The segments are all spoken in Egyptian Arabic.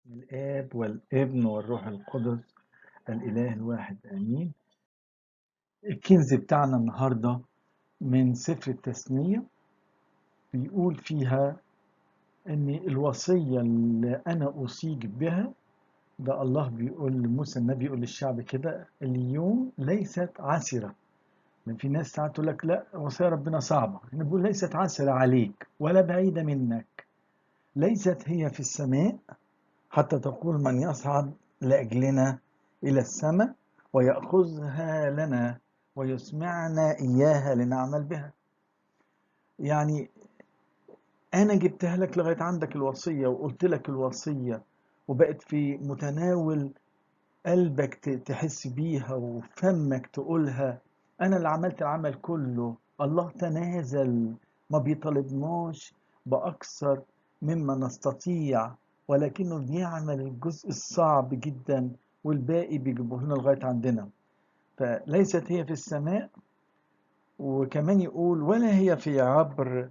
الآب والابن والروح القدس الإله الواحد آمين الكنز بتاعنا النهاردة من سفر التثنية بيقول فيها إن الوصية اللي أنا أوصيك بها ده الله بيقول لموسى النبي يقول للشعب كده اليوم ليست عسرة لأن في ناس ساعات تقول لك لا وصايا ربنا صعبة احنا بنقول ليست عسرة عليك ولا بعيدة منك ليست هي في السماء حتى تقول من يصعد لأجلنا إلى السماء ويأخذها لنا ويسمعنا إياها لنعمل بها يعني أنا جبتها لك لغاية عندك الوصية وقلت لك الوصية وبقت في متناول قلبك تحس بيها وفمك تقولها أنا اللي عملت العمل كله الله تنازل ما بيطالبناش بأكثر مما نستطيع ولكنه بيعمل الجزء الصعب جدا والباقي بيجيبه لنا لغاية عندنا فليست هي في السماء وكمان يقول ولا هي في عبر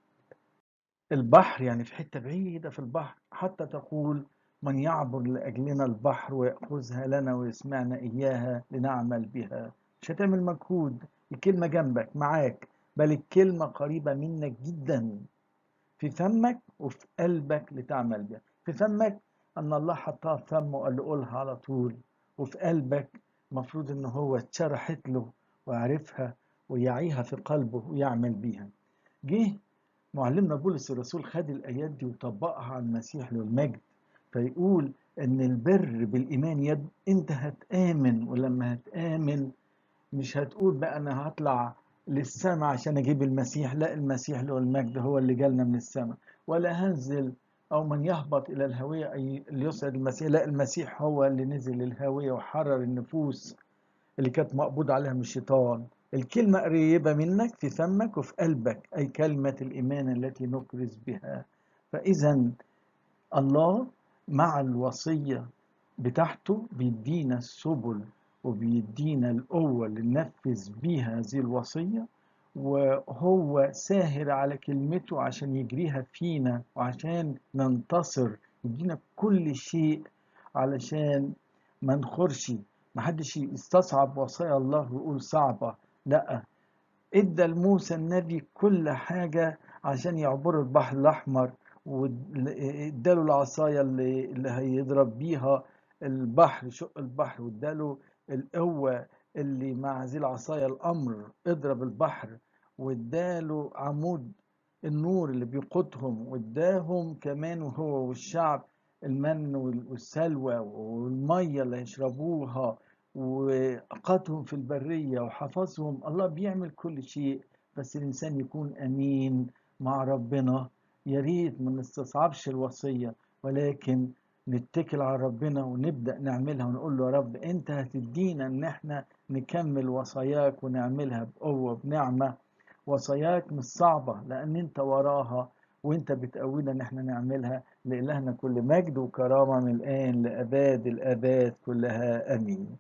البحر يعني في حتة بعيدة في البحر حتى تقول من يعبر لأجلنا البحر ويأخذها لنا ويسمعنا إياها لنعمل بها مش هتعمل مجهود الكلمة جنبك معاك بل الكلمة قريبة منك جدا في فمك وفي قلبك لتعمل بها في فمك أن الله حطها في فمه وقال له قولها على طول وفي قلبك المفروض إن هو اتشرحت له ويعرفها ويعيها في قلبه ويعمل بيها جه معلمنا بولس الرسول خد الآيات دي وطبقها على المسيح له المجد فيقول إن البر بالإيمان يد أنت هتآمن ولما هتآمن مش هتقول بقى أنا هطلع للسماء عشان أجيب المسيح لا المسيح له المجد هو اللي جالنا من السماء ولا هنزل أو من يهبط إلى الهوية أي ليسعد المسيح لا المسيح هو اللي نزل للهوية وحرر النفوس اللي كانت مقبوض عليها من الشيطان الكلمة قريبة منك في فمك وفي قلبك أي كلمة الإيمان التي نكرز بها فإذا الله مع الوصية بتاعته بيدينا السبل وبيدينا القوة اللي ننفذ بيها هذه الوصية وهو ساهر على كلمته عشان يجريها فينا وعشان ننتصر يدينا كل شيء علشان ما نخرش محدش يستصعب وصايا الله ويقول صعبة لا ادى لموسى النبي كل حاجة عشان يعبر البحر الأحمر واداله العصاية اللي, اللي هيضرب بيها البحر شق البحر واداله القوة اللي مع هذه العصاية الأمر اضرب البحر واداله عمود النور اللي بيقودهم واداهم كمان وهو والشعب المن والسلوى والمية اللي يشربوها وأقاتهم في البرية وحفظهم الله بيعمل كل شيء بس الإنسان يكون أمين مع ربنا يا ريت ما نستصعبش الوصية ولكن نتكل على ربنا ونبدأ نعملها ونقول له يا رب أنت هتدينا إن إحنا نكمل وصاياك ونعملها بقوة بنعمة وصاياك مش صعبة لأن أنت وراها وأنت بتقوينا إن إحنا نعملها لإلهنا كل مجد وكرامة من الآن لأباد الآباد كلها آمين.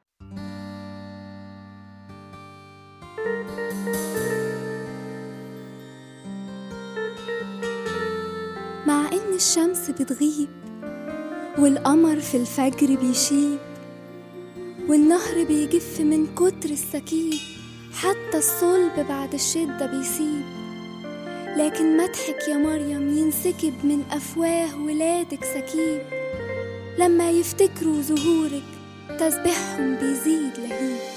مع إن الشمس بتغيب والقمر في الفجر بيشيب والنهر بيجف من كتر السكيب حتى الصلب بعد الشدة بيسيب لكن مدحك يا مريم ينسكب من أفواه ولادك سكيب لما يفتكروا ظهورك تسبيحهم بيزيد لهيب